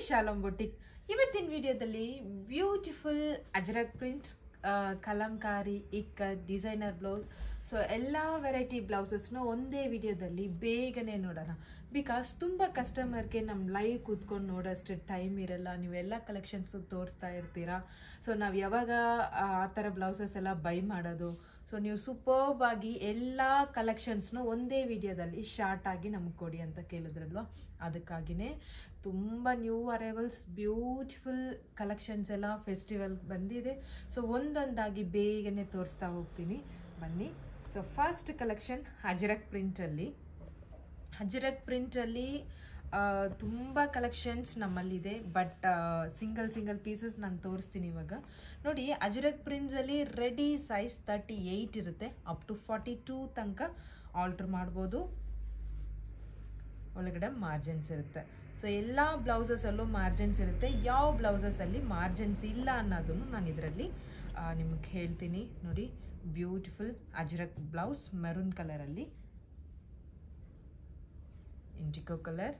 ಶಾಲಂ boutique ಇವತ್ತಿನ ವಿಡಿಯೋದಲ್ಲಿ beautiful Ajrakh print Kalamkari ಇಕ್ಕ ಡಿಸೈನರ್ ಬ್ಲೌಸ್ ಸೊ ಎಲ್ಲ ವೆರೈಟಿ ಬ್ಲೌಸಸ್ನ ಒಂದೇ ವಿಡಿಯೋದಲ್ಲಿ ಬೇಗನೆ ನೋಡೋಣ ಬಿಕಾಸ್ ತುಂಬ ಕಸ್ಟಮರ್ಗೆ ನಮ್ಮ ಲೈವ್ ಕೂತ್ಕೊಂಡು ನೋಡೋಷ್ಟು ಟೈಮ್ ಇರಲ್ಲ ನೀವೆಲ್ಲ ಕಲೆಕ್ಷನ್ಸು ತೋರಿಸ್ತಾ ಇರ್ತೀರಾ ಸೊ ನಾವು ಯಾವಾಗ ಆ ಥರ ಬ್ಲೌಸಸ್ ಎಲ್ಲ ಬೈ ಮಾಡೋದು ಸೊ ನೀವು ಸೂಪರ್ಬ್ ಆಗಿ ಎಲ್ಲ ಕಲೆಕ್ಷನ್ಸ್ನ ಒಂದೇ ವಿಡಿಯೋದಲ್ಲಿ ಶಾರ್ಟ್ ಆಗಿ ನಮಗೆ ಕೊಡಿ ಅಂತ ಕೇಳಿದ್ರಲ್ವ ಅದಕ್ಕಾಗಿಯೇ ತುಂಬ ನ್ಯೂ ಅರೈವಲ್ಸ್ ಬ್ಯೂಟಿಫುಲ್ ಕಲೆಕ್ಷನ್ಸ್ ಎಲ್ಲ ಫೆಸ್ಟಿವಲ್ ಬಂದಿದೆ ಸೊ ಒಂದೊಂದಾಗಿ ಬೇಗನೆ ತೋರಿಸ್ತಾ ಹೋಗ್ತೀನಿ ಬನ್ನಿ ಸೊ ಫಸ್ಟ್ ಕಲೆಕ್ಷನ್ ಅಜರಕ್ ಪ್ರಿಂಟಲ್ಲಿ ಅಜರಕ್ ಪ್ರಿಂಟಲ್ಲಿ ತುಂಬ ಕಲೆಕ್ಷನ್ಸ್ ನಮ್ಮಲ್ಲಿದೆ ಬಟ್ ಸಿಂಗಲ್ ಸಿಂಗಲ್ ಪೀಸಸ್ ನಾನು ತೋರಿಸ್ತೀನಿ ಇವಾಗ ನೋಡಿ ಅಜರಕ್ ಪ್ರಿಂಟ್ಸಲ್ಲಿ ರೆಡಿ ಸೈಜ್ ತರ್ಟಿ ಏಯ್ಟ್ ಇರುತ್ತೆ ಅಪ್ ಟು ಫಾರ್ಟಿ ಟೂ ತನಕ ಆಲ್ಟ್ರ್ ಮಾಡ್ಬೋದು ಒಳಗಡೆ ಮಾರ್ಜಿನ್ಸ್ ಇರುತ್ತೆ ಸೊ ಎಲ್ಲ ಬ್ಲೌಸಸಲ್ಲೂ ಮಾರ್ಜಿನ್ಸ್ ಇರುತ್ತೆ ಯಾವ ಬ್ಲೌಸಸಲ್ಲಿ ಮಾರ್ಜಿನ್ಸ್ ಇಲ್ಲ ಅನ್ನೋದನ್ನು ನಾನು ಇದರಲ್ಲಿ ನಿಮ್ಗೆ ಹೇಳ್ತೀನಿ ನೋಡಿ ಬ್ಯೂಟಿಫುಲ್ ಅಜ್ರಕ್ ಬ್ಲೌಸ್ ಮೆರೂನ್ ಕಲರಲ್ಲಿ indigo colour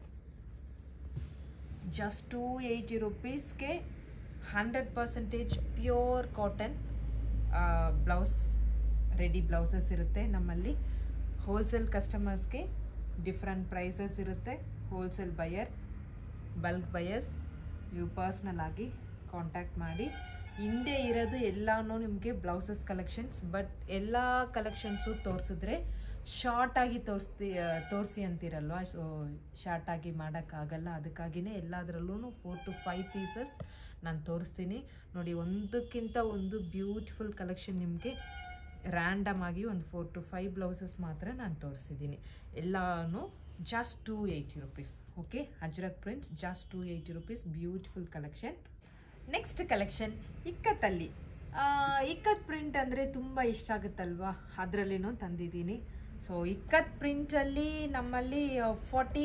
just two eighty ರುಪೀಸ್ಗೆ hundred percentage pure cotton blouse ready blouses ಇರುತ್ತೆ ನಮ್ಮಲ್ಲಿ ಹೋಲ್ಸೇಲ್ ಕಸ್ಟಮರ್ಸ್ಗೆ ಡಿಫ್ರೆಂಟ್ ಪ್ರೈಸಸ್ ಇರುತ್ತೆ ಹೋಲ್ಸೇಲ್ ಬಯರ್ ಬಲ್ಕ್ ಬಯರ್ಸ್ ನೀವು ಪರ್ಸ್ನಲ್ ಆಗಿ ಕಾಂಟ್ಯಾಕ್ಟ್ ಮಾಡಿ ಹಿಂದೆ ಇರೋದು ಎಲ್ಲನೂ ನಿಮಗೆ ಬ್ಲೌಸಸ್ ಕಲೆಕ್ಷನ್ಸ್ ಬಟ್ ಎಲ್ಲ ಕಲೆಕ್ಷನ್ಸು ತೋರಿಸಿದ್ರೆ ಶಾರ್ಟಾಗಿ ತೋರಿಸ್ತಿ ತೋರಿಸಿ ಅಂತಿರಲ್ವ ಸೊ ಶಾರ್ಟಾಗಿ ಮಾಡೋಕ್ಕಾಗಲ್ಲ ಅದಕ್ಕಾಗಿಯೇ ಎಲ್ಲದರಲ್ಲೂ ಫೋರ್ ಟು ಫೈವ್ ಪೀಸಸ್ ನಾನು ತೋರಿಸ್ತೀನಿ ನೋಡಿ ಒಂದಕ್ಕಿಂತ ಒಂದು ಬ್ಯೂಟಿಫುಲ್ ಕಲೆಕ್ಷನ್ ನಿಮಗೆ ರ್ಯಾಂಡಮ್ ಆಗಿ ಒಂದು ಫೋರ್ ಟು ಫೈವ್ ಬ್ಲೌಸಸ್ ಮಾತ್ರ ನಾನು ತೋರಿಸಿದ್ದೀನಿ ಎಲ್ಲನೂ just two eighty rupees okay Ajrakh prints just two eighty rupees beautiful collection next collection ಇಕ್ಕತ್ತಲ್ಲಿ ಇಕ್ಕತ್ ಪ್ರಿಂಟ್ ಅಂದರೆ ತುಂಬ ಇಷ್ಟ ಆಗುತ್ತಲ್ವಾ ಅದರಲ್ಲಿನೂ ತಂದಿದ್ದೀನಿ ಸೊ ಇಕ್ಕತ್ ಪ್ರಿಂಟಲ್ಲಿ ನಮ್ಮಲ್ಲಿ forty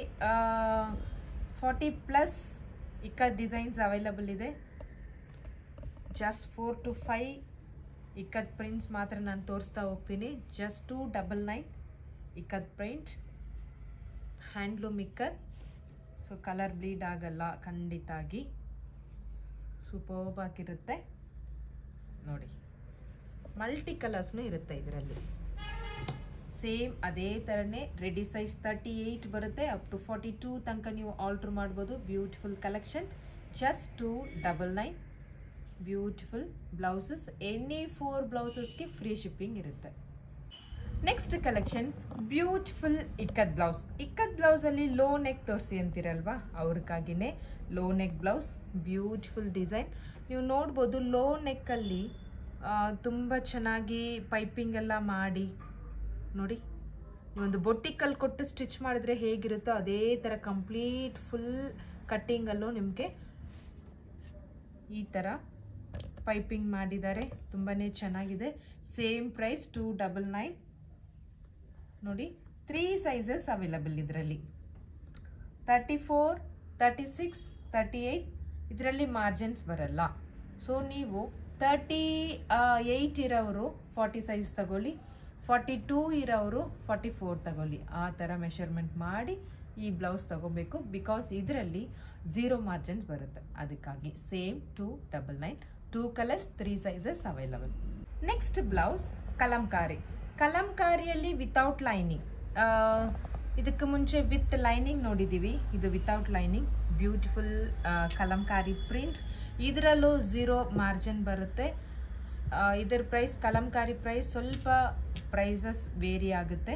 forty plus ikat designs available ಇದೆ just four to five ikat prints ಮಾತ್ರ ನಾನು ತೋರಿಸ್ತಾ ಹೋಗ್ತೀನಿ just two double nine ikat print handloom ikat so colour bleed ಆಗಲ್ಲ ಖಂಡಿತ ಆಗಿ ಸೂಪರ್ಬ್ ಆಗಿರುತ್ತೆ ನೋಡಿ ಮಲ್ಟಿ ಕಲರ್ಸ್ನೂ ಇರುತ್ತೆ ಇದರಲ್ಲಿ ಸೇಮ್ ಅದೇ ಥರನೇ ರೆಡಿ ಸೈಜ್ ತರ್ಟಿ ಏಯ್ಟ್ ಬರುತ್ತೆ ಅಪ್ ಟು ಫಾರ್ಟಿ ಟೂ ತನಕ ನೀವು ಆಲ್ಟ್ರ್ ಮಾಡ್ಬೋದು beautiful collection just two double nine beautiful blouses any four ಬ್ಲೌಸಸ್ಗೆ ಫ್ರೀ ಶಿಪ್ಪಿಂಗ್ ಇರುತ್ತೆ next collection beautiful ikat blouse ikat ಬ್ಲೌಸಲ್ಲಿ ಲೋ ನೆಕ್ ತೋರಿಸಿ ಅಂತಿರಲ್ವಾ ಅವ್ರಿಗಾಗಿನೇ low neck blouse beautiful design ನೀವು ನೋಡ್ಬೋದು ಲೋ ನೆಕ್ಕಲ್ಲಿ ತುಂಬ ಚೆನ್ನಾಗಿ ಪೈಪಿಂಗ್ ಎಲ್ಲ ಮಾಡಿ ನೋಡಿ ನೀವೊಂದು ಬೊಟ್ಟಿಕ್ಕಲ್ಲಿ ಕೊಟ್ಟು ಸ್ಟಿಚ್ ಮಾಡಿದ್ರೆ ಹೇಗಿರುತ್ತೋ ಅದೇ ಥರ ಕಂಪ್ಲೀಟ್ ಫುಲ್ ಕಟ್ಟಿಂಗಲ್ಲೂ ನಿಮಗೆ ಈ ಥರ ಪೈಪಿಂಗ್ ಮಾಡಿದ್ದಾರೆ ತುಂಬಾ ಚೆನ್ನಾಗಿದೆ same price two double nine ನೋಡಿ ತ್ರೀ ಸೈಜಸ್ ಅವೈಲಬಲ್ ಇದರಲ್ಲಿ thirty four thirty six thirty eight ಇದರಲ್ಲಿ ಮಾರ್ಜಿನ್ಸ್ ಬರಲ್ಲ ಸೊ ನೀವು ತರ್ಟಿ ಏಯ್ಟ್ ಇರೋರು ಫಾರ್ಟಿ ಸೈಜ್ ತಗೊಳ್ಳಿ ಫಾರ್ಟಿ ಟೂ ಇರೋರು ಫಾರ್ಟಿ ಫೋರ್ ತಗೊಳ್ಳಿ ಆ ಥರ ಮೆಷರ್ಮೆಂಟ್ ಮಾಡಿ ಈ ಬ್ಲೌಸ್ ತಗೋಬೇಕು ಬಿಕಾಸ್ ಇದರಲ್ಲಿ ಝೀರೋ ಮಾರ್ಜಿನ್ಸ್ ಬರುತ್ತೆ ಅದಕ್ಕಾಗಿ same two double nine two colours three sizes available next blouse Kalamkari ಕಲಂಕಾರಿಯಲ್ಲಿ ವಿತೌಟ್ ಲೈನಿಂಗ್ ಇದಕ್ಕೆ ಮುಂಚೆ ವಿತ್ ಲೈನಿಂಗ್ ನೋಡಿದ್ದೀವಿ ಇದು without lining beautiful Kalamkari print ಇದರಲ್ಲೂ ಝೀರೋ ಮಾರ್ಜಿನ್ ಬರುತ್ತೆ ಇದರ ಪ್ರೈಸ್ ಕಲಂಕಾರಿ ಪ್ರೈಸ್ ಸ್ವಲ್ಪ ಪ್ರೈಸಸ್ ವೇರಿ ಆಗುತ್ತೆ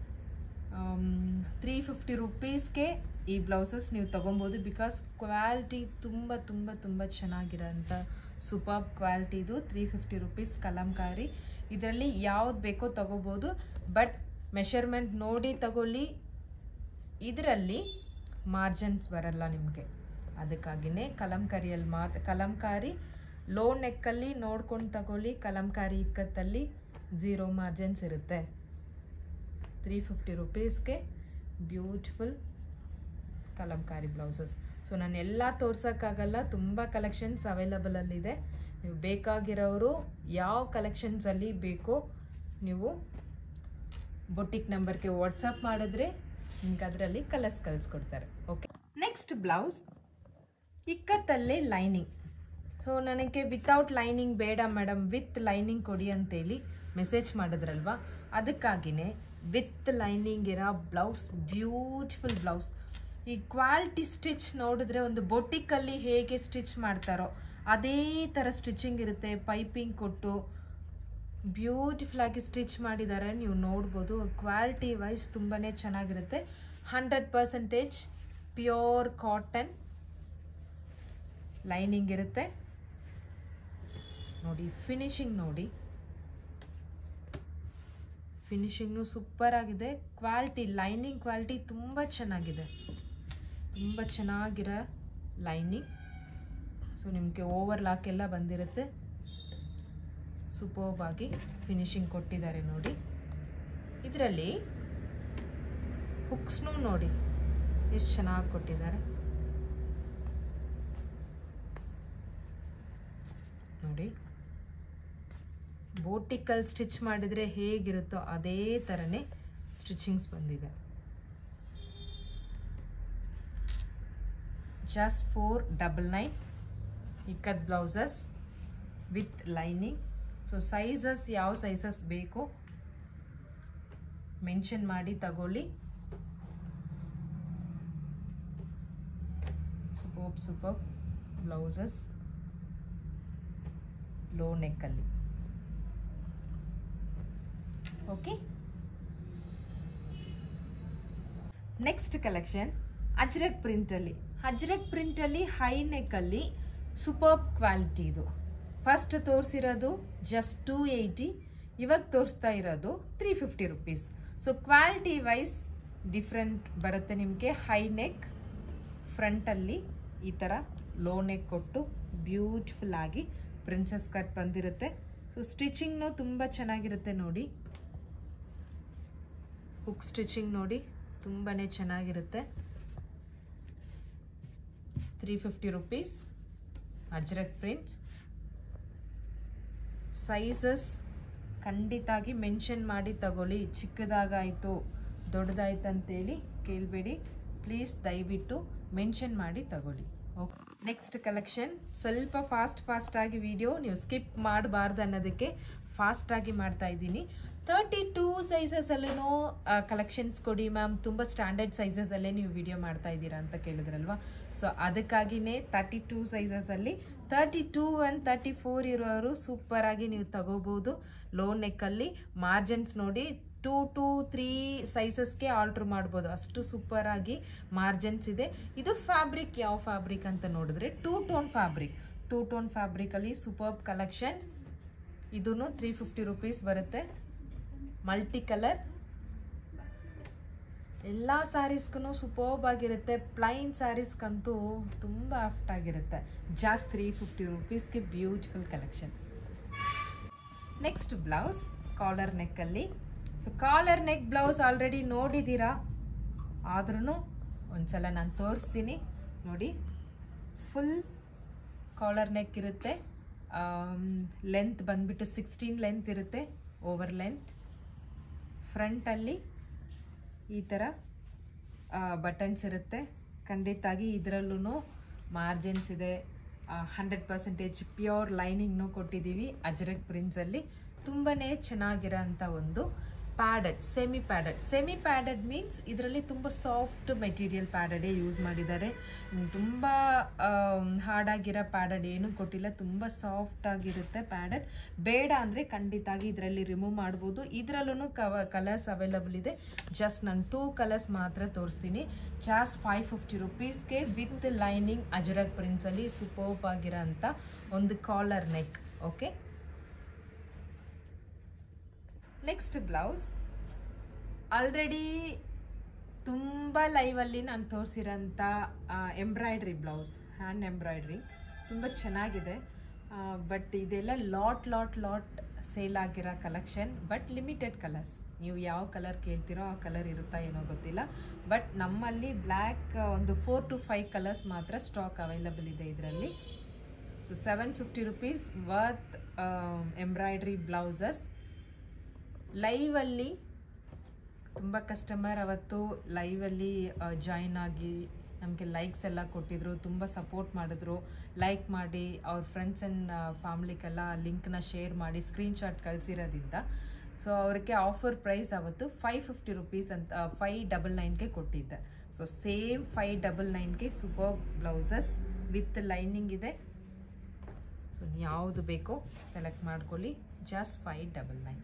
ತ್ರೀ ಫಿಫ್ಟಿ ರುಪೀಸ್ಗೆ ಈ ಬ್ಲೌಸಸ್ ನೀವು ತೊಗೊಬೋದು ಬಿಕಾಸ್ ಕ್ವಾಲಿಟಿ ತುಂಬ ತುಂಬ ತುಂಬ ಚೆನ್ನಾಗಿರೋಂಥ ಸೂಪರ್ ಕ್ವಾಲಿಟಿದು ತ್ರೀ ಫಿಫ್ಟಿ ರುಪೀಸ್ ಕಲಂಕಾರಿ ಇದರಲ್ಲಿ ಯಾವ್ದು ಬೇಕೋ ತೊಗೋಬೋದು ಬಟ್ ಮೆಷರ್ಮೆಂಟ್ ನೋಡಿ ತಗೊಳ್ಳಿ ಇದರಲ್ಲಿ ಮಾರ್ಜಿನ್ಸ್ ಬರಲ್ಲ ನಿಮಗೆ ಅದಕ್ಕಾಗಿಯೇ ಕಲಂಕಾರಿಯಲ್ಲಿ ಮಾತ್ರ ಕಲಂಕಾರಿ ಲೋ ನೆಕ್ಕಲ್ಲಿ ನೋಡ್ಕೊಂಡು ತಗೊಳ್ಳಿ ಕಲಂಕಾರಿ ಇಕ್ಕತ್ತಲ್ಲಿ ಝೀರೋ ಮಾರ್ಜಿನ್ಸ್ ಇರುತ್ತೆ ತ್ರೀ ಫಿಫ್ಟಿ ರುಪೀಸ್ಗೆ ಬ್ಯೂಟಿಫುಲ್ ಕಲಂಕಾರಿ ಬ್ಲೌಸಸ್ ಸೊ ನಾನು ಎಲ್ಲ ತೋರ್ಸೋಕ್ಕಾಗಲ್ಲ ತುಂಬ ಕಲೆಕ್ಷನ್ಸ್ ಅವೈಲಬಲಲ್ಲಿದೆ ನೀವು ಬೇಕಾಗಿರೋರು ಯಾವ ಕಲೆಕ್ಷನ್ಸಲ್ಲಿ ಬೇಕೋ ನೀವು ಬೊಟ್ಟಿಕ್ ನಂಬರ್ಗೆ ವಾಟ್ಸಪ್ ಮಾಡಿದ್ರೆ ನಿಮ್ಗೆ ಅದರಲ್ಲಿ ಕಲರ್ಸ್ ಕಳಿಸ್ಕೊಡ್ತಾರೆ ಓಕೆ ನೆಕ್ಸ್ಟ್ ಬ್ಲೌಸ್ ಇಕ್ಕತ್ತಲ್ಲೇ ಲೈನಿಂಗ್ ಸೊ ನನಗೆ ವಿತೌಟ್ ಲೈನಿಂಗ್ ಬೇಡ ಮೇಡಮ್ ವಿತ್ ಲೈನಿಂಗ್ ಕೊಡಿ ಅಂತೇಳಿ ಮೆಸೇಜ್ ಮಾಡಿದ್ರಲ್ವಾ ಅದಕ್ಕಾಗಿಯೇ ವಿತ್ ಲೈನಿಂಗ್ ಇರೋ ಬ್ಲೌಸ್ ಬ್ಯೂಟಿಫುಲ್ ಬ್ಲೌಸ್ ಈ ಕ್ವಾಲಿಟಿ ಸ್ಟಿಚ್ ನೋಡಿದ್ರೆ ಒಂದು ಬೊಟಿಕಲ್ಲಿ ಹೇಗೆ ಸ್ಟಿಚ್ ಮಾಡ್ತಾರೋ ಅದೇ ಥರ ಸ್ಟಿಚಿಂಗ್ ಇರುತ್ತೆ ಪೈಪಿಂಗ್ ಕೊಟ್ಟು ಬ್ಯೂಟಿಫುಲ್ ಆಗಿ ಸ್ಟಿಚ್ ಮಾಡಿದ್ದಾರೆ ನೀವು ನೋಡ್ಬೋದು ಕ್ವಾಲಿಟಿ ವೈಸ್ ತುಂಬಾ ಚೆನ್ನಾಗಿರುತ್ತೆ hundred percentage pure cotton lining ಇರುತ್ತೆ ನೋಡಿ ಫಿನಿಶಿಂಗ್ ನೋಡಿ ಫಿನಿಶಿಂಗ್ನು ಸೂಪರ್ ಆಗಿದೆ ಕ್ವಾಲಿಟಿ ಲೈನಿಂಗ್ ಕ್ವಾಲಿಟಿ ತುಂಬ ಚೆನ್ನಾಗಿದೆ ತುಂಬ ಚೆನ್ನಾಗಿರೋ ಲೈನಿಂಗ್ ಸೊ ನಿಮಗೆ ಓವರ್ ಲಾಕ್ ಎಲ್ಲ ಬಂದಿರುತ್ತೆ ಸೂಪರ್ಬ್ ಆಗಿ ಫಿನಿಶಿಂಗ್ ಕೊಟ್ಟಿದ್ದಾರೆ ನೋಡಿ ಇದರಲ್ಲಿ ಹುಕ್ಸ್ನು ನೋಡಿ ಎಷ್ಟು ಚೆನ್ನಾಗಿ ಕೊಟ್ಟಿದ್ದಾರೆ ನೋಡಿ ಬೋಟಿಕಲ್ ಸ್ಟಿಚ್ ಮಾಡಿದರೆ ಹೇಗಿರುತ್ತೋ ಅದೇ ಥರನೇ ಸ್ಟಿಚಿಂಗ್ಸ್ ಬಂದಿದೆ just four double nine ikat blouses with lining so sizes ಯಾವ ಸೈಜಸ್ ಬೇಕು ಮೆನ್ಷನ್ ಮಾಡಿ ತಗೊಳ್ಳಿ ಸೂಪರ್ ಸೂಪರ್ ಬ್ಲೌಸಸ್ ಲೋ ನೆಕ್ಕಲ್ಲಿ ಓಕೆ ನೆಕ್ಸ್ಟ್ ಕಲೆಕ್ಷನ್ ಅಜ್ರಕ್ ಪ್ರಿಂಟಲ್ಲಿ ಅಜ್ರಕ್ ಪ್ರಿಂಟಲ್ಲಿ ಹೈ ನೆಕ್ಕಲ್ಲಿ ಸೂಪರ್ ಕ್ವಾಲಿಟಿ ಇದು ಫಸ್ಟ್ ತೋರಿಸಿರೋದು ಜಸ್ಟ್ ಟೂ ಏಯ್ಟಿ ಇವಾಗ ತೋರಿಸ್ತಾ ಇರೋದು three fifty rupees so quality wise different ಬರುತ್ತೆ ನಿಮಗೆ ಹೈ ನೆಕ್ ಫ್ರಂಟಲ್ಲಿ ಈ ಥರ ಲೋ ನೆಕ್ ಕೊಟ್ಟು ಬ್ಯೂಟಿಫುಲ್ ಆಗಿ ಪ್ರಿನ್ಸಸ್ ಕಟ್ ಬಂದಿರುತ್ತೆ ಸೊ ಸ್ಟಿಚಿಂಗ್ನು ತುಂಬ ಚೆನ್ನಾಗಿರುತ್ತೆ ನೋಡಿ ಹುಕ್ ಸ್ಟಿಚಿಂಗ್ ನೋಡಿ ತುಂಬಾ ಚೆನ್ನಾಗಿರುತ್ತೆ three fifty rupees Ajrakh prints sizes ಖಂಡಿತಾಗಿ ಮೆನ್ಷನ್ ಮಾಡಿ ತಗೊಳ್ಳಿ ಚಿಕ್ಕದಾಗಾಯಿತು ದೊಡ್ಡದಾಯ್ತು ಅಂತೇಳಿ ಕೇಳಬೇಡಿ ಪ್ಲೀಸ್ ದಯವಿಟ್ಟು ಮೆನ್ಷನ್ ಮಾಡಿ ತಗೊಳ್ಳಿ ಓಕೆ ನೆಕ್ಸ್ಟ್ ಕಲೆಕ್ಷನ್ ಸ್ವಲ್ಪ ಫಾಸ್ಟ್ ಫಾಸ್ಟಾಗಿ ವಿಡಿಯೋ ನೀವು ಸ್ಕಿಪ್ ಮಾಡಬಾರ್ದು ಅನ್ನೋದಕ್ಕೆ ಫಾಸ್ಟಾಗಿ ಮಾಡ್ತಾ ಇದ್ದೀನಿ ತರ್ಟಿ ಟೂ ಸೈಜಸಲ್ಲೂ ಕಲೆಕ್ಷನ್ಸ್ ಕೊಡಿ ಮ್ಯಾಮ್ ತುಂಬ ಸ್ಟ್ಯಾಂಡರ್ಡ್ ಸೈಜಸಲ್ಲೇ ನೀವು ವಿಡಿಯೋ ಮಾಡ್ತಾ ಇದ್ದೀರಾ ಅಂತ ಕೇಳಿದ್ರಲ್ವಾ ಸೊ ಅದಕ್ಕಾಗಿಯೇ ತರ್ಟಿ ಟೂ ಸೈಜಸಲ್ಲಿ thirty two and thirty four ಇರೋರು ಸೂಪರಾಗಿ ನೀವು ತಗೋಬೋದು ಲೋ ನೆಕ್ಕಲ್ಲಿ ಮಾರ್ಜಿನ್ಸ್ ನೋಡಿ ಟೂ ಟು ತ್ರೀ ಸೈಜಸ್ಗೆ ಆಲ್ಟ್ರ್ ಮಾಡ್ಬೋದು ಅಷ್ಟು ಸೂಪರಾಗಿ ಮಾರ್ಜಿನ್ಸ್ ಇದೆ ಇದು ಫ್ಯಾಬ್ರಿಕ್ ಯಾವ ಫ್ಯಾಬ್ರಿಕ್ ಅಂತ ನೋಡಿದ್ರೆ two tone fabric two tone ಫ್ಯಾಬ್ರಿಕಲ್ಲಿ ಸೂಪರ್ಬ್ ಕಲೆಕ್ಷನ್ ಇದೂ ತ್ರೀ ಫಿಫ್ಟಿ ರುಪೀಸ್ ಬರುತ್ತೆ ಮಲ್ಟಿ ಕಲರ್ ಎಲ್ಲ ಸ್ಯಾರೀಸ್ಗೂ ಸೂಪರ್ಬ್ ಆಗಿರುತ್ತೆ ಪ್ಲೈನ್ ಸ್ಯಾರೀಸ್ಗಂತೂ ತುಂಬ ಆಫ್ಟ್ ಆಗಿರುತ್ತೆ ಜಾಸ್ಟ್ ತ್ರೀ ಫಿಫ್ಟಿ ರುಪೀಸ್ಗೆ beautiful collection next blouse collar ನೆಕ್ಕಲ್ಲಿ so collar neck blouse already ನೋಡಿದ್ದೀರಾ ಆದ್ರೂ ಒಂದ್ಸಲ ನಾನು ತೋರಿಸ್ತೀನಿ ನೋಡಿ ಫುಲ್ ಕಾಲರ್ ನೆಕ್ ಇರುತ್ತೆ ಲೆಂತ್ ಬಂದ್ಬಿಟ್ಟು ಸಿಕ್ಸ್ಟೀನ್ ಲೆಂತ್ ಇರುತ್ತೆ ಓವರ್ ಲೆಂತ್ ಫ್ರಂಟಲ್ಲಿ ಈ ಥರ ಬಟನ್ಸ್ ಇರುತ್ತೆ ಖಂಡಿತಾಗಿ ಇದರಲ್ಲೂ ಮಾರ್ಜಿನ್ಸ್ ಇದೆ ಹಂಡ್ರೆಡ್ ಪರ್ಸೆಂಟೇಜ್ ಪ್ಯೂರ್ ಲೈನಿಂಗ್ನು ಕೊಟ್ಟಿದ್ದೀವಿ ಅಜ್ರಕ್ ಪ್ರಿಂಟ್ಸಲ್ಲಿ ತುಂಬಾ ಚೆನ್ನಾಗಿರೋ ಅಂಥ ಒಂದು padded semi padded semi padded means ಇದರಲ್ಲಿ ತುಂಬ ಸಾಫ್ಟ್ ಮೆಟೀರಿಯಲ್ ಪ್ಯಾಡೆಡೇ ಯೂಸ್ ಮಾಡಿದ್ದಾರೆ ತುಂಬ ಹಾರ್ಡಾಗಿರೋ ಪ್ಯಾಡೆಡ್ ಏನೂ ಕೊಟ್ಟಿಲ್ಲ ತುಂಬ ಸಾಫ್ಟ್ ಆಗಿರುತ್ತೆ ಪ್ಯಾಡೆಡ್ ಬೇಡ ಅಂದರೆ ಖಂಡಿತಾಗಿ ಇದರಲ್ಲಿ ರಿಮೂವ್ ಮಾಡ್ಬೋದು ಇದರಲ್ಲೂ ಕವ ಕಲರ್ಸ್ ಅವೈಲಬಲ್ ಇದೆ ಜಸ್ಟ್ ನಾನು ಟೂ ಕಲರ್ಸ್ ಮಾತ್ರ ತೋರಿಸ್ತೀನಿ ಜಾಸ್ಟ್ ಫೈವ್ ಫಿಫ್ಟಿ ರುಪೀಸ್ಗೆ ವಿತ್ ಲೈನಿಂಗ್ ಅಜರಕ್ ಪ್ರಿಂಟ್ಸಲ್ಲಿ ಸೂಪರ್ಬ್ ಆಗಿರೋ ಅಂಥ ಒಂದು collar neck okay next blouse already ತುಂಬ ಲೈವಲ್ಲಿ ನಾನು ತೋರಿಸಿರೋಂಥ ಎಂಬ್ರಾಯ್ಡ್ರಿ ಬ್ಲೌಸ್ ಹ್ಯಾಂಡ್ ಎಂಬ್ರಾಯ್ಡ್ರಿ ತುಂಬ ಚೆನ್ನಾಗಿದೆ ಬಟ್ ಇದೆಲ್ಲ ಲಾಟ್ ಲಾಟ್ ಲಾಟ್ ಸೇಲ್ ಆಗಿರೋ ಕಲೆಕ್ಷನ್ ಬಟ್ ಲಿಮಿಟೆಡ್ ಕಲರ್ಸ್ ನೀವು ಯಾವ ಕಲರ್ ಕೇಳ್ತೀರೋ ಆ ಕಲರ್ ಇರುತ್ತಾ ಏನೋ ಗೊತ್ತಿಲ್ಲ ಬಟ್ ನಮ್ಮಲ್ಲಿ ಬ್ಲ್ಯಾಕ್ ಒಂದು ಫೋರ್ ಟು ಫೈವ್ ಕಲರ್ಸ್ ಮಾತ್ರ ಸ್ಟಾಕ್ ಅವೈಲಬಲ್ ಇದೆ ಇದರಲ್ಲಿ so seven fifty rupees worth embroidery blouses ಲೈವಲ್ಲಿ ತುಂಬ ಕಸ್ಟಮರ್ ಅವತ್ತು ಲೈವಲ್ಲಿ ಜಾಯಿನ್ ಆಗಿ ನಮಗೆ ಲೈಕ್ಸ್ ಎಲ್ಲ ಕೊಟ್ಟಿದ್ರು ತುಂಬ ಸಪೋರ್ಟ್ ಮಾಡಿದ್ರು ಲೈಕ್ ಮಾಡಿ ಅವ್ರ ಫ್ರೆಂಡ್ಸ್ ಆ್ಯಂಡ್ ಫ್ಯಾಮ್ಲಿಗೆಲ್ಲ ಲಿಂಕ್ನ ಶೇರ್ ಮಾಡಿ ಸ್ಕ್ರೀನ್ಶಾಟ್ ಕಳಿಸಿರೋದ್ರಿಂದ ಸೊ ಅವ್ರಿಗೆ ಆಫರ್ ಪ್ರೈಸ್ ಅವತ್ತು ಫೈವ್ ಫಿಫ್ಟಿ ರುಪೀಸ್ ಅಂತ ಫೈವ್ ಡಬಲ್ ನೈನ್ಗೆ ಕೊಟ್ಟಿದ್ದೆ ಸೊ ಸೇಮ್ ಫೈವ್ ಡಬಲ್ ನೈನ್ಗೆ ಸೂಪರ್ ಬ್ಲೌಸಸ್ ವಿತ್ ಲೈನಿಂಗ್ ಇದೆ ಸೊ ಯಾವುದು ಬೇಕೋ ಸೆಲೆಕ್ಟ್ ಮಾಡ್ಕೊಳ್ಳಿ just five double nine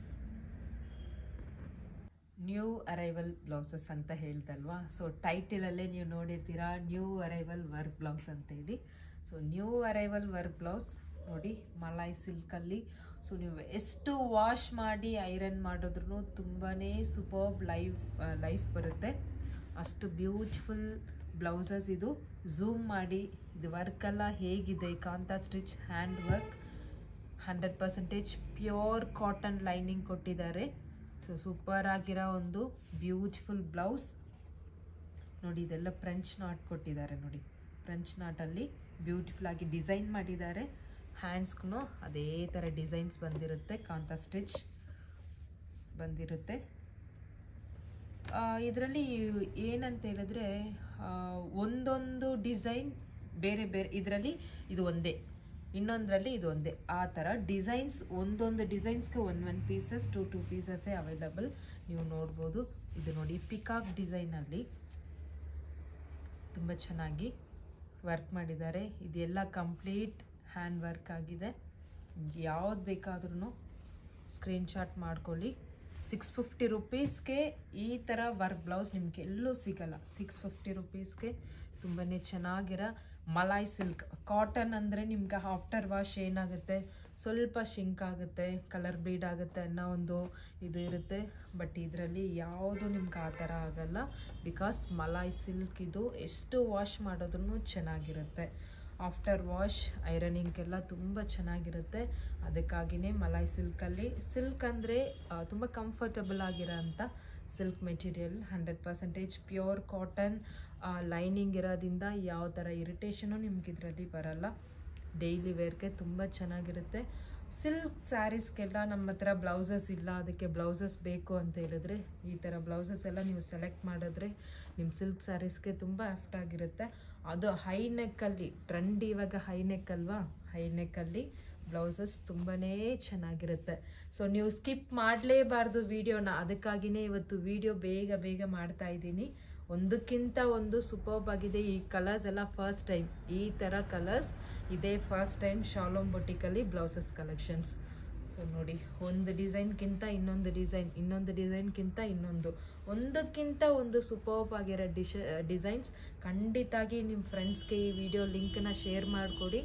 new arrival blouses ಅಂತ ಹೇಳ್ತಲ್ವಾ ಸೊ ಟೈಟಲಲ್ಲೇ ನೀವು ನೋಡಿರ್ತೀರಾ ನ್ಯೂ ಅರೈವಲ್ ವರ್ಕ್ ಬ್ಲೌಸ್ ಅಂತೇಳಿ so new arrival work blouse ನೋಡಿ ಮಲಾಯ್ ಸಿಲ್ಕಲ್ಲಿ ಸೊ ನೀವು ಎಷ್ಟು ವಾಶ್ ಮಾಡಿ ಐರನ್ ಮಾಡಿದ್ರು ತುಂಬಾ ಸೂಪರ್ಬ್ ಲೈಫ್ ಲೈಫ್ ಬರುತ್ತೆ ಅಷ್ಟು ಬ್ಯೂಟಿಫುಲ್ ಬ್ಲೌಸಸ್ ಇದು ಝೂಮ್ ಮಾಡಿ ಇದು ವರ್ಕೆಲ್ಲ ಹೇಗಿದೆ kantha stitch hand work hundred percentage pure cotton lining ಕೊಟ್ಟಿದ್ದಾರೆ ಸೊ ಸೂಪರ್ ಆಗಿರೋ ಒಂದು ಬ್ಯೂಟಿಫುಲ್ ಬ್ಲೌಸ್ ನೋಡಿ ಇದೆಲ್ಲ ಫ್ರೆಂಚ್ ನಾಟ್ ಕೊಟ್ಟಿದ್ದಾರೆ ನೋಡಿ ಫ್ರೆಂಚ್ ನಾಟಲ್ಲಿ ಬ್ಯೂಟಿಫುಲ್ ಆಗಿ ಡಿಸೈನ್ ಮಾಡಿದ್ದಾರೆ ಹ್ಯಾಂಡ್ಸ್ಗೂ ಅದೇ ಥರ ಡಿಸೈನ್ಸ್ ಬಂದಿರುತ್ತೆ ಕಾಂತಾ ಸ್ಟಿಚ್ ಬಂದಿರುತ್ತೆ ಇದರಲ್ಲಿ ಏನಂತ ಹೇಳಿದ್ರೆ ಒಂದೊಂದು ಡಿಸೈನ್ ಬೇರೆ ಬೇರೆ ಇದರಲ್ಲಿ ಇದು ಒಂದೇ ಇನ್ನೊಂದರಲ್ಲಿ ಇದು ಒಂದೇ ಆ ಥರ ಡಿಸೈನ್ಸ್ ಒಂದೊಂದು ಡಿಸೈನ್ಸ್ಗೆ one one pieces two two ಪೀಸಸ್ಸೇ ಅವೈಲಬಲ್ ನೀವು ನೋಡ್ಬೋದು ಇದು ನೋಡಿ ಪಿಕಾಕ್ ಡಿಸೈನಲ್ಲಿ ತುಂಬ ಚೆನ್ನಾಗಿ ವರ್ಕ್ ಮಾಡಿದ್ದಾರೆ ಇದೆಲ್ಲ ಕಂಪ್ಲೀಟ್ ಹ್ಯಾಂಡ್ ವರ್ಕ್ ಆಗಿದೆ ಯಾವ್ದು ಬೇಕಾದ್ರೂ ಸ್ಕ್ರೀನ್ಶಾಟ್ ಮಾಡ್ಕೊಳ್ಳಿ ಸಿಕ್ಸ್ ಫಿಫ್ಟಿ ರುಪೀಸ್ಗೆ ಈ ಥರ ವರ್ಕ್ ಬ್ಲೌಸ್ ನಿಮ್ಗೆ ಎಲ್ಲೂ ಸಿಗಲ್ಲ ಸಿಕ್ಸ್ ಫಿಫ್ಟಿ ರುಪೀಸ್ಗೆ ತುಂಬಾ ಚೆನ್ನಾಗಿರೋ ಮಲಾಯ್ ಸಿಲ್ಕ್ ಕಾಟನ್ ಅಂದರೆ ನಿಮ್ಗೆ ಆಫ್ಟರ್ ವಾಶ್ ಏನಾಗುತ್ತೆ ಸ್ವಲ್ಪ ಶಿಂಕ್ ಆಗುತ್ತೆ ಕಲರ್ ಬ್ಲೀಡ್ ಆಗುತ್ತೆ ಅನ್ನೋ ಒಂದು ಇದು ಇರುತ್ತೆ ಬಟ್ ಇದರಲ್ಲಿ ಯಾವುದು ನಿಮ್ಗೆ ಆ ಥರ ಆಗಲ್ಲ ಬಿಕಾಸ್ ಮಲಾಯ್ ಸಿಲ್ಕ್ ಇದು ಎಷ್ಟು ವಾಶ್ ಮಾಡೋದ್ರೂ ಚೆನ್ನಾಗಿರುತ್ತೆ ಆಫ್ಟರ್ ವಾಶ್ ಐರನಿಂಗ್ಗೆಲ್ಲ ತುಂಬ ಚೆನ್ನಾಗಿರುತ್ತೆ ಅದಕ್ಕಾಗಿಯೇ ಮಲಾಯ್ ಸಿಲ್ಕಲ್ಲಿ ಸಿಲ್ಕ್ ಅಂದರೆ ತುಂಬ ಕಂಫರ್ಟಬಲ್ ಆಗಿರೋ ಅಂಥ silk material hundred percentage pure cotton lining ಇರೋದ್ರಿಂದ ಯಾವ ಥರ ಇರಿಟೇಷನು ನಿಮ್ಗೆ ಇದರಲ್ಲಿ ಬರಲ್ಲ ಡೈಲಿ ವೇರ್ಗೆ ತುಂಬ ಚೆನ್ನಾಗಿರುತ್ತೆ ಸಿಲ್ಕ್ ಸ್ಯಾರೀಸ್ಗೆಲ್ಲ ನಮ್ಮ ಹತ್ರ ಬ್ಲೌಸಸ್ ಇಲ್ಲ ಅದಕ್ಕೆ ಬ್ಲೌಸಸ್ ಬೇಕು ಅಂತ ಹೇಳಿದ್ರೆ ಈ ಥರ ಬ್ಲೌಸಸ್ ಎಲ್ಲ ನೀವು ಸೆಲೆಕ್ಟ್ ಮಾಡಿದ್ರೆ ನಿಮ್ಮ ಸಿಲ್ಕ್ ಸ್ಯಾರೀಸ್ಗೆ ತುಂಬ ಆಫ್ಟ್ ಆಗಿರುತ್ತೆ ಅದು ಹೈ ನೆಕ್ಕಲ್ಲಿ ಟ್ರೆಂಡ್ ಇವಾಗ ಹೈ ನೆಕ್ ಅಲ್ವಾ ಹೈ ನೆಕ್ಕಲ್ಲಿ ಬ್ಲೌಸಸ್ ತುಂಬಾ ಚೆನ್ನಾಗಿರುತ್ತೆ ಸೊ ನೀವು ಸ್ಕಿಪ್ ಮಾಡಲೇಬಾರ್ದು ವಿಡಿಯೋನ ಅದಕ್ಕಾಗಿಯೇ ಇವತ್ತು ವಿಡಿಯೋ ಬೇಗ ಬೇಗ ಮಾಡ್ತಾ ಇದ್ದೀನಿ ಒಂದಕ್ಕಿಂತ ಒಂದು ಸೂಪರ್ಬ್ ಆಗಿದೆ ಈ ಕಲರ್ಸ್ ಎಲ್ಲ ಫಸ್ಟ್ ಟೈಮ್ ಈ ಥರ ಕಲರ್ಸ್ ಇದೇ ಫಸ್ಟ್ ಟೈಮ್ ಶಾಲೋಮ್ ಬೊಟಿಕಲ್ಲಿ ಬ್ಲೌಸಸ್ ಕಲೆಕ್ಷನ್ಸ್ ಸೊ ನೋಡಿ ಒಂದು ಡಿಸೈನ್ಗಿಂತ ಇನ್ನೊಂದು ಡಿಸೈನ್ ಇನ್ನೊಂದು ಡಿಸೈನ್ಗಿಂತ ಇನ್ನೊಂದು ಒಂದಕ್ಕಿಂತ ಒಂದು ಸೂಪರ್ಬ್ ಆಗಿರೋ ಡಿಶ ಡಿಸೈನ್ಸ್ ಖಂಡಿತಾಗಿ ನಿಮ್ಮ ಫ್ರೆಂಡ್ಸ್ಗೆ ಈ ವಿಡಿಯೋ ಲಿಂಕ್ನ ಶೇರ್ ಮಾಡಿಕೊಡಿ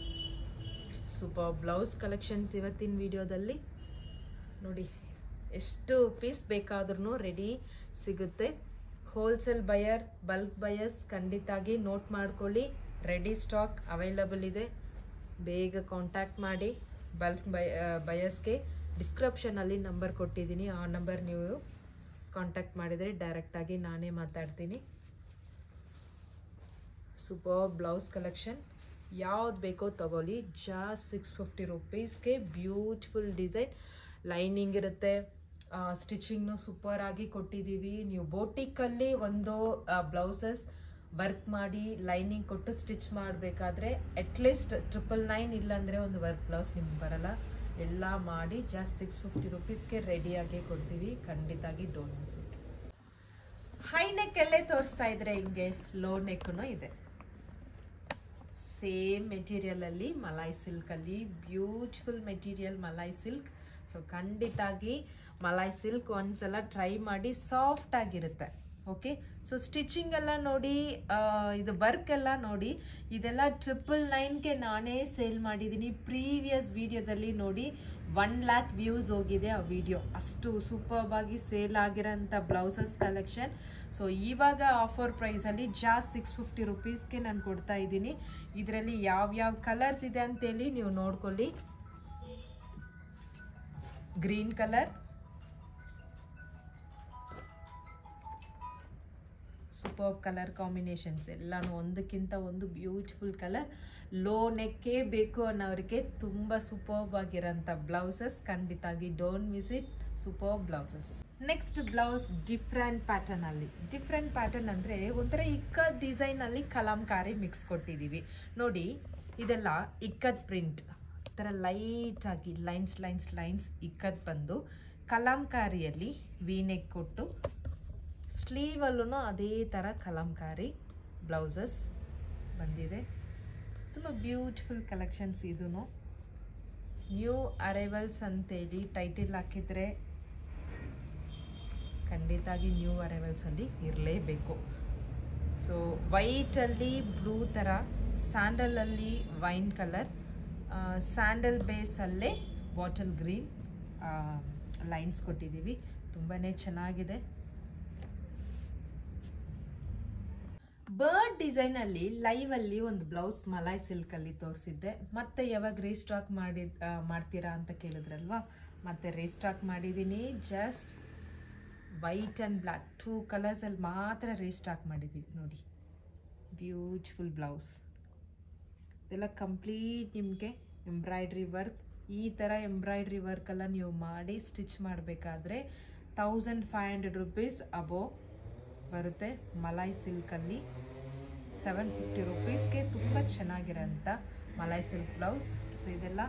ಸೂಪರ್ ಬ್ಲೌಸ್ ಕಲೆಕ್ಷನ್ಸ್ ಇವತ್ತಿನ ವಿಡಿಯೋದಲ್ಲಿ ನೋಡಿ ಎಷ್ಟು ಪೀಸ್ ಬೇಕಾದ್ರೂ ರೆಡಿ ಸಿಗುತ್ತೆ ಹೋಲ್ಸೇಲ್ ಬಯರ್ ಬಲ್ಕ್ ಬಯರ್ಸ್ ಖಂಡಿತಾಗಿ ನೋಟ್ ಮಾಡ್ಕೊಳ್ಳಿ ರೆಡಿ ಸ್ಟಾಕ್ ಅವೈಲಬಲ್ ಇದೆ ಬೇಗ ಕಾಂಟ್ಯಾಕ್ಟ್ ಮಾಡಿ ಬಲ್ಕ್ ಬೈ ಬಯರ್ಸ್ಗೆ ಡಿಸ್ಕ್ರಿಪ್ಷನಲ್ಲಿ ನಂಬರ್ ಕೊಟ್ಟಿದ್ದೀನಿ ಆ ನಂಬರ್ ನೀವು ಕಾಂಟ್ಯಾಕ್ಟ್ ಮಾಡಿದರೆ ಡೈರೆಕ್ಟಾಗಿ ನಾನೇ ಮಾತಾಡ್ತೀನಿ ಸೂಪರ್ ಬ್ಲೌಸ್ ಕಲೆಕ್ಷನ್ ಯಾವ್ದು ಬೇಕೋ ತಗೊಳ್ಳಿ ಜಾಸ್ಟ್ ಸಿಕ್ಸ್ ಫಿಫ್ಟಿ ರುಪೀಸ್ಗೆ ಬ್ಯೂಟಿಫುಲ್ ಡಿಸೈನ್ ಲೈನಿಂಗ್ ಇರುತ್ತೆ ಸ್ಟಿಚಿಂಗ್ನು ಸೂಪರ್ ಆಗಿ ಕೊಟ್ಟಿದ್ದೀವಿ ನೀವು ಬೋಟಿಕ್ಕಲ್ಲಿ ಒಂದು ಬ್ಲೌಸಸ್ ವರ್ಕ್ ಮಾಡಿ ಲೈನಿಂಗ್ ಕೊಟ್ಟು ಸ್ಟಿಚ್ ಮಾಡಬೇಕಾದ್ರೆ ಅಟ್ಲೀಸ್ಟ್ ಟ್ರಿಪಲ್ ನೈನ್ ಇಲ್ಲಾಂದರೆ ಒಂದು ವರ್ಕ್ ಬ್ಲೌಸ್ ನಿಮ್ಗೆ ಬರಲ್ಲ ಎಲ್ಲ ಮಾಡಿ ಜಾಸ್ಟ್ ಸಿಕ್ಸ್ ಫಿಫ್ಟಿ ರುಪೀಸ್ಗೆ ರೆಡಿಯಾಗಿ ಕೊಡ್ತೀವಿ ಖಂಡಿತಾಗಿ ಡೋಂಟ್ ಮಿಸ್ ಇಟ್ ಹೈ ನೆಕ್ಕಲ್ಲೇ ತೋರಿಸ್ತಾ ಇದ್ರೆ ಹಿಂಗೆ ಲೋ ನೆಕ್ಕೂ ಇದೆ ಸೇಮ್ ಮೆಟೀರಿಯಲಲ್ಲಿ ಮಲಾಯ್ ಸಿಲ್ಕಲ್ಲಿ beautiful material malai silk so ಖಂಡಿತಾಗಿ ಮಲಾಯ್ ಸಿಲ್ಕ್ ಒಂದ್ಸಲ ಟ್ರೈ ಮಾಡಿ ಸಾಫ್ಟ್ ಆಗಿರುತ್ತೆ ಓಕೆ ಸೊ ಸ್ಟಿಚಿಂಗ್ ಎಲ್ಲ ನೋಡಿ ಇದು ವರ್ಕ್ ಎಲ್ಲ ನೋಡಿ ಇದೆಲ್ಲ ಟ್ರಿಪಲ್ ನೈನ್ಗೆ ನಾನೇ ಸೇಲ್ ಮಾಡಿದ್ದೀನಿ ಪ್ರೀವಿಯಸ್ ವಿಡಿಯೋದಲ್ಲಿ ನೋಡಿ ಒನ್ ಲ್ಯಾಕ್ ವ್ಯೂಸ್ ಹೋಗಿದೆ ಆ ವಿಡಿಯೋ ಅಷ್ಟು ಸೂಪರ್ಬ್ ಆಗಿ ಸೇಲ್ ಆಗಿರೋಂಥ ಬ್ಲೌಸಸ್ ಕಲೆಕ್ಷನ್ ಸೊ ಇವಾಗ ಆಫರ್ ಪ್ರೈಸಲ್ಲಿ ಜಾಸ್ಟ್ ಸಿಕ್ಸ್ ಫಿಫ್ಟಿ ರುಪೀಸ್ಗೆ ನಾನು ಕೊಡ್ತಾ ಇದ್ದೀನಿ ಇದರಲ್ಲಿ ಯಾವ್ಯಾವ ಕಲರ್ಸ್ ಇದೆ ಅಂತೇಳಿ ನೀವು ನೋಡ್ಕೊಳ್ಳಿ green colour super colour combinations ಎಲ್ಲಾನು ಒಂದಕ್ಕಿಂತ ಒಂದು ಬ್ಯೂಟಿಫುಲ್ ಕಲರ್ ಲೋ ನೆಕ್ಕೇ ಬೇಕು ಅನ್ನೋರಿಗೆ ತುಂಬ ಸೂಪರ್ಬ್ ಆಗಿರೋಂಥ ಬ್ಲೌಸಸ್ ಖಂಡಿತಾಗಿ don't miss it super blouses next blouse different pattern ಅಲ್ಲಿ ಡಿಫ್ರೆಂಟ್ ಪ್ಯಾಟರ್ನ್ ಅಂದರೆ ಒಂಥರ ಇಕ್ಕದ್ ಡಿಸೈನ್ ಅಲ್ಲಿ ಕಲಾಂಕಾರಿ ಮಿಕ್ಸ್ ಕೊಟ್ಟಿದ್ದೀವಿ ನೋಡಿ ಇದೆಲ್ಲ ಇಕ್ಕದ್ ಪ್ರಿಂಟ್ ಥರ ಲೈಟ್ ಆಗಿ ಲೈನ್ಸ್ ಲೈನ್ಸ್ ಲೈನ್ಸ್ ಇಕ್ಕದ್ ಬಂದು ಕಲಾಂಕಾರಿಯಲ್ಲಿ ವೀನೆಕ್ ಕೊಟ್ಟು ಸ್ಲೀವಲ್ಲೂ ಅದೇ ಥರ ಕಲಾಂಕಾರಿ ಬ್ಲೌಸಸ್ ಬಂದಿದೆ ತುಂಬ ಬ್ಯೂಟಿಫುಲ್ ಕಲೆಕ್ಷನ್ಸ್ ಇದೂ ನ್ಯೂ ಅರೈವಲ್ಸ್ ಅಂತೇಳಿ ಟೈಟಿಲ್ ಹಾಕಿದರೆ ಖಂಡಿತಾಗಿ ನ್ಯೂ ಅರೈವಲ್ಸಲ್ಲಿ ಇರಲೇಬೇಕು ಸೊ ವೈಟಲ್ಲಿ ಬ್ಲೂ ಥರ ಸ್ಯಾಂಡಲಲ್ಲಿ ವೈನ್ ಕಲರ್ ಸ್ಯಾಂಡಲ್ ಬೇಸಲ್ಲೇ ಬಾಟಲ್ ಗ್ರೀನ್ ಲೈನ್ಸ್ ಕೊಟ್ಟಿದ್ದೀವಿ ತುಂಬಾ ಚೆನ್ನಾಗಿದೆ ಬರ್ಡ್ ಡಿಸೈನಲ್ಲಿ ಲೈವಲ್ಲಿ ಒಂದು ಬ್ಲೌಸ್ ಮಲಾಯ್ ಸಿಲ್ಕಲ್ಲಿ ತೋರಿಸಿದ್ದೆ ಮತ್ತೆ ಯಾವಾಗ ರೀಸ್ಟಾಕ್ ಮಾಡಿ ಆ, ಮಾಡ್ತೀರಾ ಅಂತ ಕೇಳಿದ್ರಲ್ವಾ ಮತ್ತೆ ರೀಸ್ಟಾಕ್ ಮಾಡಿದ್ದೀನಿ just white and black two ಕಲರ್ಸಲ್ಲಿ ಮಾತ್ರ ರೀಸ್ಟಾಕ್ ಮಾಡಿದ್ದೀವಿ ನೋಡಿ ಬ್ಯೂಟಿಫುಲ್ ಬ್ಲೌಸ್ ಇದೆಲ್ಲ ಕಂಪ್ಲೀಟ್ ನಿಮಗೆ ಎಂಬ್ರಾಯ್ಡ್ರಿ ವರ್ಕ್ ಈ ಥರ ಎಂಬ್ರಾಯ್ಡ್ರಿ ವರ್ಕೆಲ್ಲ ನೀವು ಮಾಡಿ ಸ್ಟಿಚ್ ಮಾಡಬೇಕಾದ್ರೆ thousand five hundred rupees above ಬರುತ್ತೆ ಮಲಾಯ್ ಸಿಲ್ಕಲ್ಲಿ ಸೆವೆನ್ ಫಿಫ್ಟಿ ರುಪೀಸ್ಗೆ ತುಂಬ ಚೆನ್ನಾಗಿರೋಂಥ ಮಲಾಯ್ ಸಿಲ್ಕ್ ಬ್ಲೌಸ್ ಸೊ ಇದೆಲ್ಲ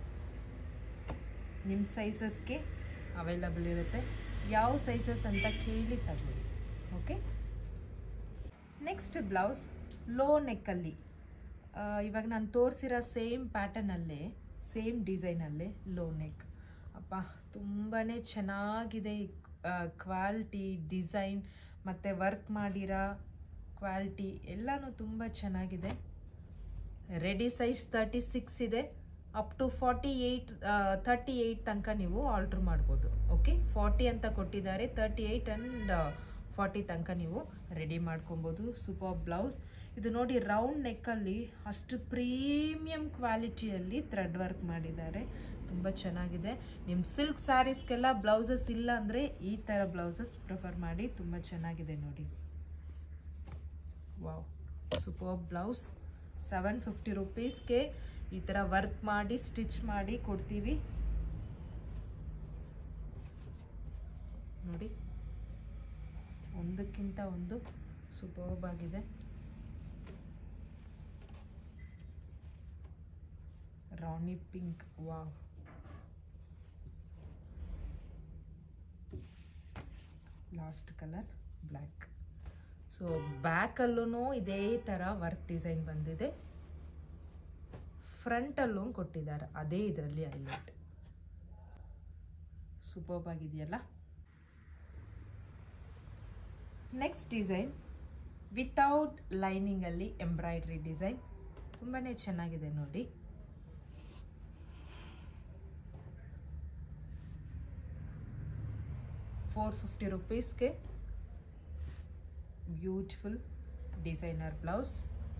ನಿಮ್ಮ ಸೈಸಸ್ಗೆ ಅವೈಲಬಲ್ ಇರುತ್ತೆ ಯಾವ ಸೈಸಸ್ ಅಂತ ಕೇಳಿ ತಗೊಳ್ಳಿ ಓಕೆ ನೆಕ್ಸ್ಟ್ ಬ್ಲೌಸ್ ಲೋ ನೆಕ್ಕಲ್ಲಿ ಇವಾಗ ನಾನು ತೋರಿಸಿರೋ ಸೇಮ್ ಪ್ಯಾಟರ್ನಲ್ಲೇ ಸೇಮ್ ಡಿಸೈನಲ್ಲೇ ಲೋ ನೆಕ್ ಅಪ್ಪ ತುಂಬಾ ಚೆನ್ನಾಗಿದೆ ಕ್ವಾಲಿಟಿ ಡಿಸೈನ್ ಮತ್ತು ವರ್ಕ್ ಮಾಡಿರೋ ಕ್ವಾಲಿಟಿ ಎಲ್ಲನೂ ತುಂಬ ಚೆನ್ನಾಗಿದೆ ರೆಡಿ ಸೈಜ್ ತರ್ಟಿ ಸಿಕ್ಸ್ ಇದೆ up to forty eight thirty eight ತನಕ ನೀವು ಆರ್ಡ್ರ್ ಮಾಡ್ಬೋದು ಓಕೆ ಫಾರ್ಟಿ ಅಂತ ಕೊಟ್ಟಿದ್ದಾರೆ ತರ್ಟಿ ಏಯ್ಟ್ ಆ್ಯಂಡ್ ಫಾರ್ಟಿ ತನಕ ನೀವು ರೆಡಿ ಮಾಡ್ಕೊಬೋದು ಸೂಪರ್ ಬ್ಲೌಸ್ ಇದು ನೋಡಿ ರೌಂಡ್ ನೆಕ್ಕಲ್ಲಿ ಅಷ್ಟು ಪ್ರೀಮಿಯಂ ಕ್ವಾಲಿಟಿಯಲ್ಲಿ ಥ್ರೆಡ್ ವರ್ಕ್ ಮಾಡಿದ್ದಾರೆ ತುಂಬ ಚೆನ್ನಾಗಿದೆ ನಿಮ್ಮ ಸಿಲ್ಕ್ ಸ್ಯಾರೀಸ್ಗೆಲ್ಲ ಬ್ಲೌಸಸ್ ಇಲ್ಲ ಅಂದರೆ ಈ ಥರ ಬ್ಲೌಸಸ್ ಪ್ರಿಫರ್ ಮಾಡಿ ತುಂಬ ಚೆನ್ನಾಗಿದೆ ನೋಡಿ wow super blouse seven fifty ರುಪೀಸ್ಗೆ ಈ ಥರ ವರ್ಕ್ ಮಾಡಿ ಸ್ಟಿಚ್ ಮಾಡಿ ಕೊಡ್ತೀವಿ ನೋಡಿ ಒಂದಕ್ಕಿಂತ ಒಂದು ಸೂಪರ್ಬ್ ಆಗಿದೆ rani pink wow last colour black so ಬ್ಯಾಕಲ್ಲೂ ಇದೇ ಥರ ವರ್ಕ್ ಡಿಸೈನ್ ಬಂದಿದೆ ಫ್ರಂಟಲ್ಲೂ ಕೊಟ್ಟಿದ್ದಾರೆ ಅದೇ ಇದರಲ್ಲಿ ಹೈಲೈಟ್ ಸೂಪರ್ಬ್ ಆಗಿದೆಯಲ್ಲ ನೆಕ್ಸ್ಟ್ ಡಿಸೈನ್ ವಿತೌಟ್ ಲೈನಿಂಗಲ್ಲಿ ಎಂಬ್ರಾಯ್ಡ್ರಿ ಡಿಸೈನ್ ತುಂಬಾ ಚೆನ್ನಾಗಿದೆ ನೋಡಿ ಫೋರ್ ಫಿಫ್ಟಿ ರುಪೀಸ್ಗೆ ಬ್ಯೂಟಿಫುಲ್ ಡಿಸೈನರ್ ಬ್ಲೌಸ್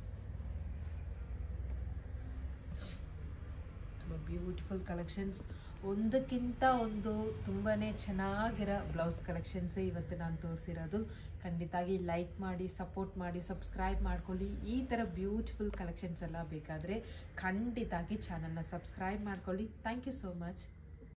ತುಂಬ ಬ್ಯೂಟಿಫುಲ್ ಕಲೆಕ್ಷನ್ಸ್ ಒಂದಕ್ಕಿಂತ ಒಂದು ತುಂಬಾ ಚೆನ್ನಾಗಿರೋ ಬ್ಲೌಸ್ ಕಲೆಕ್ಷನ್ಸೇ ಇವತ್ತು ನಾನು ತೋರಿಸಿರೋದು ಖಂಡಿತಾಗಿ ಲೈಕ್ ಮಾಡಿ ಸಪೋರ್ಟ್ ಮಾಡಿ ಸಬ್ಸ್ಕ್ರೈಬ್ ಮಾಡ್ಕೊಳ್ಳಿ ಈ ಥರ ಬ್ಯೂಟಿಫುಲ್ ಕಲೆಕ್ಷನ್ಸ್ ಎಲ್ಲ ಬೇಕಾದರೆ ಖಂಡಿತಾಗಿ ಚಾನಲ್ನ ಸಬ್ಸ್ಕ್ರೈಬ್ ಮಾಡ್ಕೊಳ್ಳಿ ಥ್ಯಾಂಕ್ ಯು ಸೋ ಮಚ್